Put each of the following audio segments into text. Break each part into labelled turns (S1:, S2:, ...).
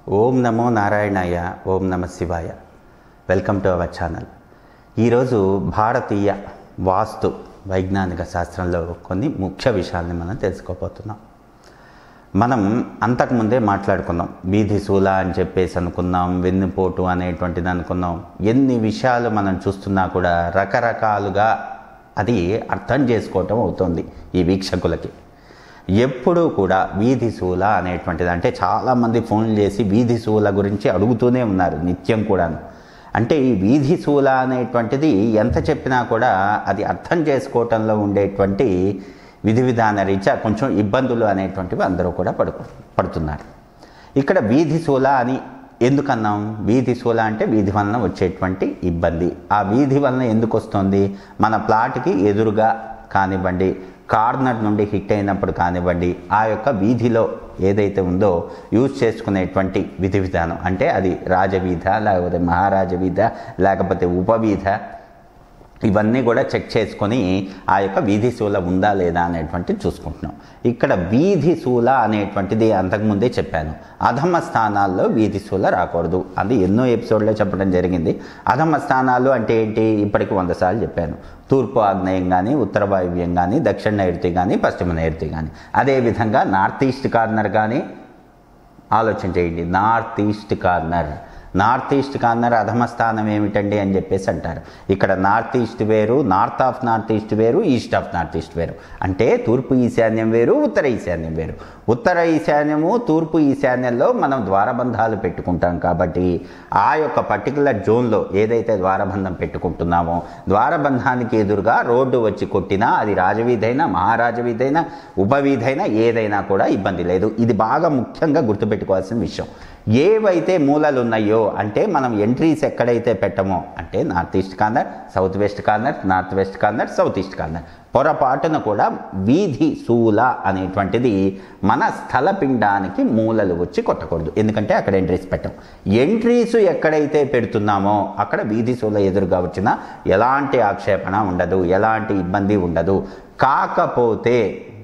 S1: ఓం నమో నారాయణాయ ఓం నమ శివాయ వెల్కమ్ టు అవర్ ఛానల్ ఈరోజు భారతీయ వాస్తు వైజ్ఞానిక శాస్త్రంలో కొన్ని ముఖ్య విషయాల్ని మనం తెలుసుకోబోతున్నాం మనం అంతకుముందే మాట్లాడుకున్నాం వీధి శూల అని చెప్పేసి అనుకున్నాం వెన్నుపోటు అనేటువంటిది అనుకున్నాం ఎన్ని విషయాలు మనం చూస్తున్నా కూడా రకరకాలుగా అది అర్థం చేసుకోవటం అవుతుంది ఈ వీక్షకులకి ఎప్పుడూ కూడా వీధి శూల అనేటువంటిది అంటే చాలామంది ఫోన్లు చేసి వీధి శూల గురించి అడుగుతూనే ఉన్నారు నిత్యం కూడాను అంటే ఈ వీధి శూల అనేటువంటిది ఎంత చెప్పినా కూడా అది అర్థం చేసుకోవటంలో ఉండేటువంటి విధి విధాన రీత్యా కొంచెం ఇబ్బందులు అనేటువంటివి అందరూ కూడా పడు పడుతున్నారు ఇక్కడ వీధి శూల అని ఎందుకన్నాం వీధి శూల అంటే వీధి వలన వచ్చేటువంటి ఇబ్బంది ఆ వీధి వలన ఎందుకు వస్తుంది మన ప్లాట్కి ఎదురుగా కానివ్వండి కార్నర్ నుండి హిట్ అయినప్పుడు కానివ్వండి ఆ యొక్క వీధిలో ఏదైతే ఉందో యూజ్ చేసుకునేటువంటి విధి విధానం అంటే అది రాజవీధ లేకపోతే మహారాజ వీధ లేకపోతే ఉపవీధ ఇవన్నీ కూడా చెక్ చేసుకొని ఆ యొక్క వీధి శూల ఉందా లేదా అనేటువంటిది చూసుకుంటున్నాం ఇక్కడ వీధి శూల అనేటువంటిది అంతకుముందే చెప్పాను అధమ స్థానాల్లో వీధి శూల రాకూడదు అది ఎన్నో ఎపిసోడ్లో చెప్పడం జరిగింది అధమ స్థానాలు అంటే ఏంటి ఇప్పటికి వంద సార్లు చెప్పాను తూర్పు ఆగ్నేయం కానీ ఉత్తర వాయువ్యం కానీ దక్షిణ నైరుతి కానీ పశ్చిమ నైరుతి కానీ అదేవిధంగా నార్త్ ఈస్ట్ కార్నర్ కానీ ఆలోచన చేయండి north east corner north east corner అధమ స్థానం ఏమిటండి అని చెప్పేసి అంటారు ఇక్కడ నార్త్ ఈస్ట్ వేరు నార్త్ ఆఫ్ నార్త్ ఈస్ట్ వేరు ఈస్ట్ ఆఫ్ నార్త్ ఈస్ట్ వేరు అంటే తూర్పు ఈశాన్యం వేరు ఉత్తర ఈశాన్యం వేరు ఉత్తర ఈశాన్యము తూర్పు ఈశాన్యంలో మనం ద్వారబంధాలు పెట్టుకుంటాం కాబట్టి ఆ యొక్క పర్టికులర్ జోన్లో ఏదైతే ద్వారబంధం పెట్టుకుంటున్నామో ద్వారబంధానికి ఎదురుగా రోడ్డు వచ్చి కొట్టినా అది రాజవీధైనా మహారాజవీధైనా ఉపవీధైనా ఏదైనా కూడా ఇబ్బంది లేదు ఇది బాగా ముఖ్యంగా గుర్తుపెట్టుకోవాల్సిన విషయం ఏవైతే మూలలు ఉన్నాయో అంటే మనం ఎంట్రీస్ ఎక్కడైతే పెట్టమో అంటే north east corner south west corner north west corner south east corner పొరపాటున కూడా వీధి శూల అనేటువంటిది మన స్థల పిండానికి మూలలు వచ్చి కొట్టకూడదు ఎందుకంటే అక్కడ ఎంట్రీస్ పెట్టాం ఎంట్రీస్ ఎక్కడైతే పెడుతున్నామో అక్కడ వీధి శూల ఎదురుగా వచ్చిన ఎలాంటి ఆక్షేపణ ఉండదు ఎలాంటి ఇబ్బంది ఉండదు కాకపోతే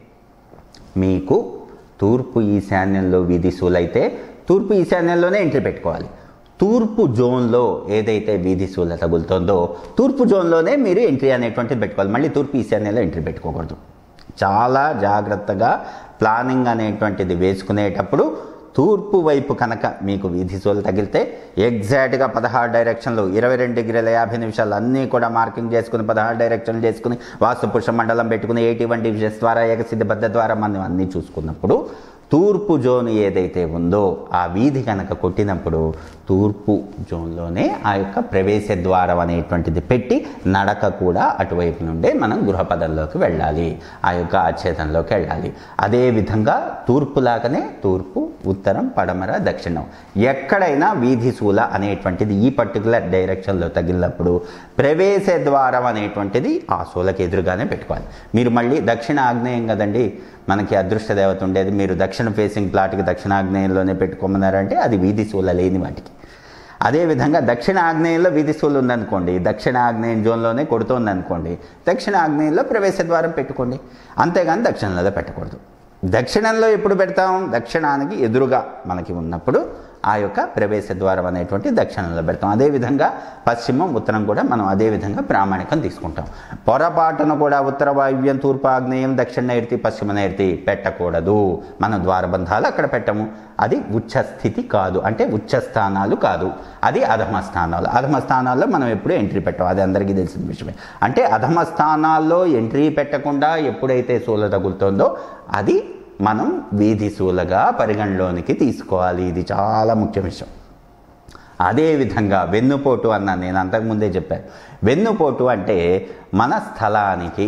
S1: మీకు తూర్పు ఈశాన్యంలో వీధి శూలైతే తూర్పు ఈశాన్యంలోనే ఎంట్రీ పెట్టుకోవాలి తూర్పు జోన్లో ఏదైతే వీధి శూల తగులుతుందో తూర్పు జోన్లోనే మీరు ఎంట్రీ అనేటువంటిది పెట్టుకోవాలి మళ్ళీ తూర్పు ఈశాన్యంలో ఎంట్రీ పెట్టుకోకూడదు చాలా జాగ్రత్తగా ప్లానింగ్ అనేటువంటిది వేసుకునేటప్పుడు తూర్పు వైపు కనుక మీకు వీధి శూలు తగిలితే ఎగ్జాక్ట్గా పదహారు డైరెక్షన్లు ఇరవై రెండు డిగ్రీల యాభై నిమిషాలు అన్నీ కూడా మార్కింగ్ చేసుకుని పదహారు డైరెక్షన్లు చేసుకుని వాస్తు పురుష మండలం పెట్టుకుని ఎయిటీ వన్ డివిజన్స్ ద్వారా ఏకసిద్ధ బద్ద ద్వారా మనం అన్నీ చూసుకున్నప్పుడు తూర్పు జోన్ ఏదైతే ఉందో ఆ వీధి కనుక కొట్టినప్పుడు తూర్పు జోన్లోనే ఆ యొక్క ప్రవేశ ద్వారం అనేటువంటిది పెట్టి నడక కూడా అటువైపు నుండే మనం గృహపదంలోకి వెళ్ళాలి ఆ యొక్క ఆచ్ఛేదంలోకి వెళ్ళాలి అదేవిధంగా తూర్పులాగానే తూర్పు ఉత్తరం పడమర దక్షిణం ఎక్కడైనా వీధి శూల అనేటువంటిది ఈ పర్టికులర్ డైరెక్షన్లో తగిలినప్పుడు ప్రవేశ ద్వారం అనేటువంటిది ఆ శూలకి ఎదురుగానే పెట్టుకోవాలి మీరు మళ్ళీ దక్షిణ ఆగ్నేయం కదండి మనకి అదృష్ట దేవత ఉండేది మీరు దక్షిణ ఫేసింగ్ ప్లాట్కి దక్షిణాగ్నేయంలోనే పెట్టుకోమన్నారంటే అది వీధి శూల లేని వాటికి అదేవిధంగా దక్షిణ ఆగ్నేయంలో వీధి శూలు ఉందనుకోండి దక్షిణ ఆగ్నేయం జోన్లోనే కొడుతోంది అనుకోండి దక్షిణ ఆగ్నేయంలో ప్రవేశ ద్వారం పెట్టుకోండి అంతేగాని దక్షిణంలో పెట్టకూడదు దక్షిణంలో ఎప్పుడు పెడతాం దక్షిణానికి ఎదురుగా మనకి ఉన్నప్పుడు ఆ యొక్క ప్రవేశ ద్వారం అనేటువంటి దక్షిణంలో పెడతాం అదేవిధంగా పశ్చిమం ఉత్తరం కూడా మనం అదేవిధంగా ప్రామాణికం తీసుకుంటాం పొరపాటును కూడా ఉత్తర వాయువ్యం తూర్పు ఆగ్నేయం దక్షిణ నైరుతి పశ్చిమ నైరుతి పెట్టకూడదు మనం ద్వారబంధాలు అక్కడ పెట్టము అది ఉచ్చ స్థితి కాదు అంటే ఉచ్చ స్థానాలు కాదు అది అధమ స్థానాలు అధమ స్థానాల్లో మనం ఎప్పుడూ ఎంట్రీ పెట్టాం అది అందరికీ తెలిసిన విషయమే అంటే అధమ స్థానాల్లో ఎంట్రీ పెట్టకుండా ఎప్పుడైతే సూల తగులుతుందో అది మనం వీధి శూలగా పరిగణలోనికి తీసుకోవాలి ఇది చాలా ముఖ్య విషయం అదేవిధంగా వెన్నుపోటు అన్న నేను అంతకుముందే చెప్పాను వెన్నుపోటు అంటే మన స్థలానికి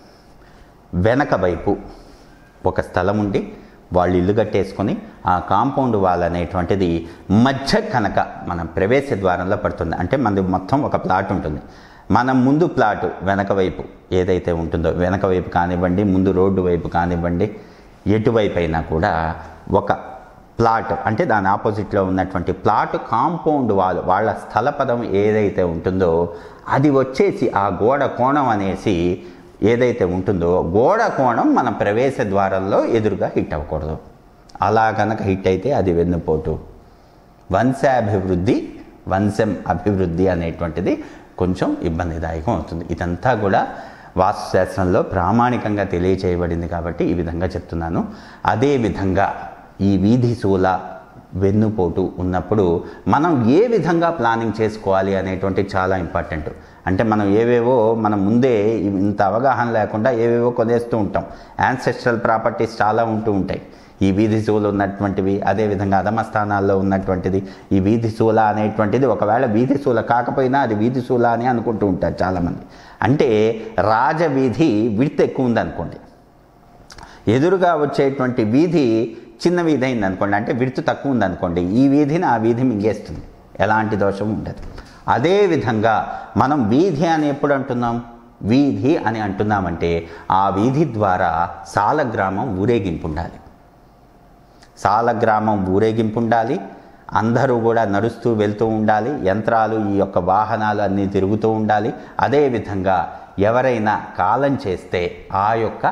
S1: వెనక వైపు ఒక స్థలం ఉండి వాళ్ళు ఇల్లు కట్టేసుకొని ఆ కాంపౌండ్ వాల్ అనేటువంటిది మధ్య కనుక మన ప్రవేశ ద్వారంలో పడుతుంది అంటే మనది మొత్తం ఒక ప్లాట్ ఉంటుంది మనం ముందు ప్లాటు వెనక వైపు ఏదైతే ఉంటుందో వెనక వైపు కానివ్వండి ముందు రోడ్డు వైపు కానివ్వండి ఎటువైపు అయినా కూడా ఒక ప్లాట్ అంటే దాని ఆపోజిట్లో ఉన్నటువంటి ప్లాట్ కాంపౌండ్ వాల్ వాళ్ళ స్థల పదం ఏదైతే ఉంటుందో అది వచ్చేసి ఆ గోడ కోణం అనేసి ఏదైతే ఉంటుందో గోడ కోణం మన ప్రవేశ ద్వారంలో ఎదురుగా హిట్ అవ్వకూడదు అలా కనుక హిట్ అయితే అది వెన్నుపోటు వంశాభివృద్ధి వంశం అభివృద్ధి అనేటువంటిది కొంచెం ఇబ్బందిదాయకం అవుతుంది ఇదంతా కూడా వాస్తుశాస్త్రంలో ప్రామాణికంగా తెలియచేయబడింది కాబట్టి ఈ విధంగా చెప్తున్నాను అదే విధంగా ఈ వీధి శూల వెన్నుపోటు ఉన్నప్పుడు మనం ఏ విధంగా ప్లానింగ్ చేసుకోవాలి అనేటువంటి చాలా ఇంపార్టెంట్ అంటే మనం ఏవేవో మనం ముందే ఇంత అవగాహన లేకుండా ఏవేవో కొనేస్తూ ఉంటాం యాన్సెస్ట్రల్ ప్రాపర్టీస్ చాలా ఉంటూ ఉంటాయి ఈ వీధి శూల ఉన్నటువంటివి అదేవిధంగా అధమ స్థానాల్లో ఉన్నటువంటిది ఈ వీధి శూల అనేటువంటిది ఒకవేళ వీధి శూల కాకపోయినా అది వీధి శూల అని అనుకుంటూ ఉంటారు చాలామంది అంటే రాజవీధి విడత ఎక్కువ ఉందనుకోండి ఎదురుగా వచ్చేటువంటి వీధి చిన్న వీధి అయింది అనుకోండి అంటే విడుతు తక్కువ ఉందనుకోండి ఈ వీధిని ఆ వీధి మింగేస్తుంది ఎలాంటి దోషం ఉండదు అదేవిధంగా మనం వీధి అని ఎప్పుడు అంటున్నాం వీధి అని అంటున్నామంటే ఆ వీధి ద్వారా సాలగ్రామం ఊరేగింపు ఉండాలి సాలగ్రామం ఊరేగింపు ఉండాలి అందరూ కూడా నడుస్తూ వెళ్తూ ఉండాలి యంత్రాలు ఈ యొక్క వాహనాలు అన్నీ తిరుగుతూ ఉండాలి అదేవిధంగా ఎవరైనా కాలం చేస్తే ఆ యొక్క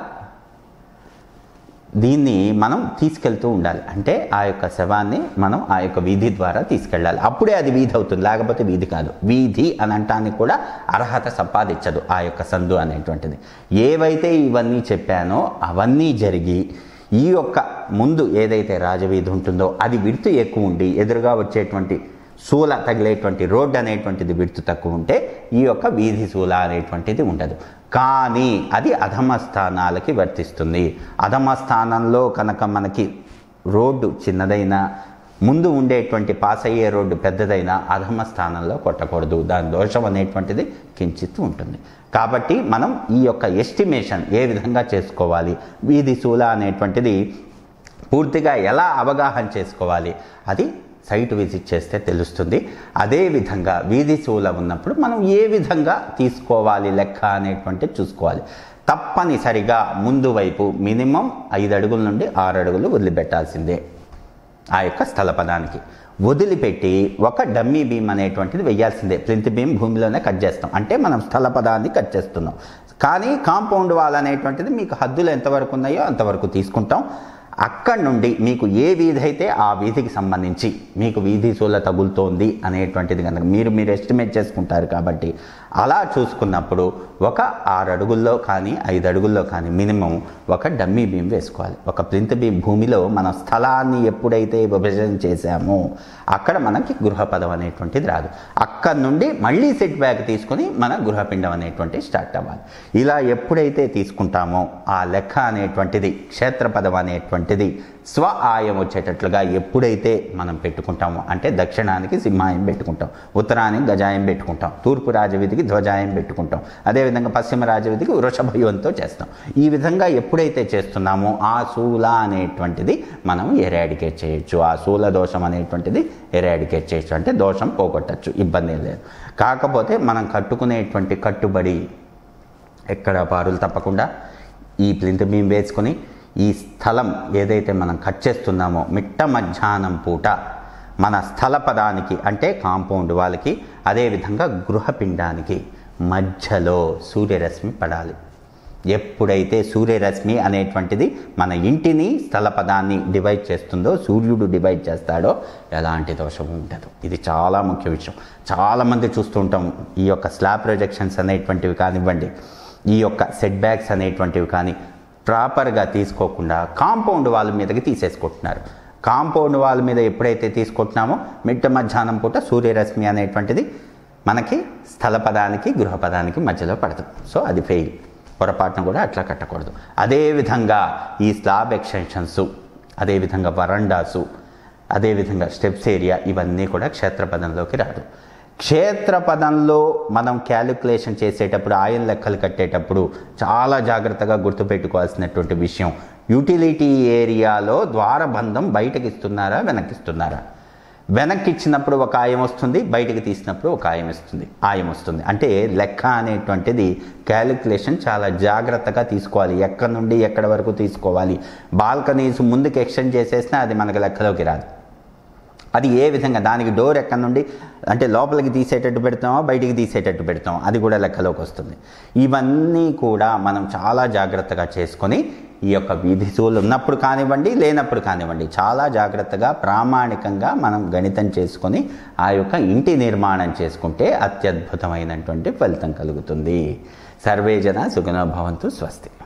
S1: దీన్ని మనం తీసుకెళ్తూ ఉండాలి అంటే ఆ యొక్క శవాన్ని మనం ఆ యొక్క వీధి ద్వారా తీసుకెళ్ళాలి అప్పుడే అది వీధి అవుతుంది లేకపోతే వీధి కాదు వీధి అని అంటానికి కూడా అర్హత సంపాదించదు ఆ యొక్క సందు అనేటువంటిది ఏవైతే ఇవన్నీ చెప్పానో అవన్నీ జరిగి ఈ యొక్క ముందు ఏదైతే రాజవీధి ఉంటుందో అది విడుతు ఎక్కువ ఉండి ఎదురుగా వచ్చేటువంటి శూల తగిలేటువంటి రోడ్డు అనేటువంటిది విడుతు తక్కువ ఉంటే ఈ యొక్క వీధి శూల అనేటువంటిది ఉండదు కానీ అది అధమ స్థానాలకి వర్తిస్తుంది అధమ స్థానంలో కనుక మనకి రోడ్డు చిన్నదైనా ముందు ఉండేటువంటి పాస్ అయ్యే రోడ్డు పెద్దదైనా అధమ స్థానంలో కొట్టకూడదు దాని దోషం అనేటువంటిది కించిత్ ఉంటుంది కాబట్టి మనం ఈ యొక్క ఎస్టిమేషన్ ఏ విధంగా చేసుకోవాలి వీధి శూల అనేటువంటిది పూర్తిగా ఎలా అవగాహన చేసుకోవాలి అది సైట్ విజిట్ చేస్తే తెలుస్తుంది అదేవిధంగా వీధి శూల ఉన్నప్పుడు మనం ఏ విధంగా తీసుకోవాలి లెక్క అనేటువంటి చూసుకోవాలి తప్పనిసరిగా ముందు వైపు మినిమం ఐదు అడుగుల నుండి ఆరు అడుగులు వదిలిపెట్టాల్సిందే ఆ యొక్క స్థల పదానికి వదిలిపెట్టి ఒక డమ్మీ బీమ్ అనేటువంటిది వెయ్యాల్సిందే ప్లింత్ బీమ్ భూమిలోనే కట్ చేస్తాం అంటే మనం స్థల పదాన్ని కట్ చేస్తున్నాం కానీ కాంపౌండ్ వాల్ అనేటువంటిది మీకు హద్దులు ఎంతవరకు ఉన్నాయో అంతవరకు తీసుకుంటాం అక్కడి నుండి మీకు ఏ వీధి అయితే ఆ వీధికి సంబంధించి మీకు వీధి సూల తగులుతోంది అనేటువంటిది కనుక మీరు మీరు ఎస్టిమేట్ చేసుకుంటారు కాబట్టి అలా చూసుకున్నప్పుడు ఒక ఆరు అడుగుల్లో కానీ ఐదు అడుగుల్లో కానీ మినిమం ఒక డమ్మీ బీమ్ వేసుకోవాలి ఒక ప్లింత్ బీమ్ భూమిలో మన స్థలాన్ని ఎప్పుడైతే విభజన చేశామో అక్కడ మనకి గృహపదం అనేటువంటిది రాదు అక్కడ నుండి మళ్ళీ సెట్ బ్యాక్ తీసుకొని మన గృహపిండం అనేటువంటి స్టార్ట్ అవ్వాలి ఇలా ఎప్పుడైతే తీసుకుంటామో ఆ లెక్క అనేటువంటిది క్షేత్రపదం అనేటువంటిది స్వ ఆయం వచ్చేటట్లుగా ఎప్పుడైతే మనం పెట్టుకుంటామో అంటే దక్షిణానికి సింహాయం పెట్టుకుంటాం ఉత్తరానికి గజాయం పెట్టుకుంటాం తూర్పు రాజవీధికి ధ్వజాయం పెట్టుకుంటాం అదేవిధంగా పశ్చిమ రాజవీధికి వృషభయువంతో చేస్తాం ఈ విధంగా ఎప్పుడైతే చేస్తున్నామో ఆ శూల అనేటువంటిది మనం ఎరాడికేట్ చేయొచ్చు ఆ శూల దోషం అనేటువంటిది ఎరాడికేట్ చేయొచ్చు అంటే దోషం పోగొట్టచ్చు ఇబ్బంది లేదు కాకపోతే మనం కట్టుకునేటువంటి కట్టుబడి ఎక్కడ పారులు తప్పకుండా ఈ ప్లింత్ బీమ్ వేసుకొని ఈ స్థలం ఏదైతే మనం కట్ చేస్తున్నామో మిట్ట మధ్యాహ్నం పూట మన స్థల పదానికి అంటే కాంపౌండ్ వాళ్ళకి అదేవిధంగా గృహపిండానికి మధ్యలో సూర్యరశ్మి పడాలి ఎప్పుడైతే సూర్యరశ్మి అనేటువంటిది మన ఇంటిని స్థల పదాన్ని డివైడ్ చేస్తుందో సూర్యుడు డివైడ్ చేస్తాడో ఎలాంటి దోషం ఉండదు ఇది చాలా ముఖ్య విషయం చాలామంది చూస్తుంటాం ఈ యొక్క స్లాబ్ ప్రొజెక్షన్స్ అనేటువంటివి కానివ్వండి ఈ యొక్క సెట్ బ్యాక్స్ అనేటువంటివి కానీ ప్రాపర్గా తీసుకోకుండా కాంపౌండ్ వాళ్ళ మీదకి తీసేసుకుంటున్నారు కాంపౌండ్ వాళ్ళ మీద ఎప్పుడైతే తీసుకుంటున్నామో మిట్ట మధ్యాహ్నం పూట సూర్యరశ్మి అనేటువంటిది మనకి స్థల పదానికి గృహ పదానికి మధ్యలో పడదు సో అది ఫెయిల్ పొరపాటున కూడా అట్లా కట్టకూడదు అదేవిధంగా ఈ స్లాబ్ ఎక్స్టెన్షన్స్ అదేవిధంగా వరండాసు అదేవిధంగా స్టెప్స్ ఏరియా ఇవన్నీ కూడా క్షేత్రపదంలోకి రాదు క్షేత్రపదంలో మనం క్యాలిక్యులేషన్ చేసేటప్పుడు ఆయన లెక్కలు కట్టేటప్పుడు చాలా జాగ్రత్తగా గుర్తుపెట్టుకోవాల్సినటువంటి విషయం యూటిలిటీ ఏరియాలో ద్వారబంధం బయటకి ఇస్తున్నారా వెనక్కిస్తున్నారా వెనక్కి ఇచ్చినప్పుడు ఒక ఆయం వస్తుంది బయటకు తీసినప్పుడు ఒక ఆయం వస్తుంది ఆయం వస్తుంది అంటే లెక్క అనేటువంటిది క్యాలిక్యులేషన్ చాలా జాగ్రత్తగా తీసుకోవాలి ఎక్కడి నుండి ఎక్కడి వరకు తీసుకోవాలి బాల్కనీస్ ముందుకు ఎక్స్టెండ్ చేసేసినా అది మనకు లెక్కలోకి రాదు అది ఏ విధంగా దానికి డోర్ ఎక్కడి నుండి అంటే లోపలికి తీసేటట్టు పెడతామో బయటికి తీసేటట్టు పెడతాం అది కూడా లెక్కలోకి వస్తుంది ఇవన్నీ కూడా మనం చాలా జాగ్రత్తగా చేసుకొని ఈ యొక్క వీధి చూలు ఉన్నప్పుడు కానివ్వండి లేనప్పుడు కానివ్వండి చాలా జాగ్రత్తగా ప్రామాణికంగా మనం గణితం చేసుకొని ఆ యొక్క ఇంటి నిర్మాణం చేసుకుంటే అత్యద్భుతమైనటువంటి ఫలితం కలుగుతుంది సర్వే జన సుగుణ భవంతు స్వస్తి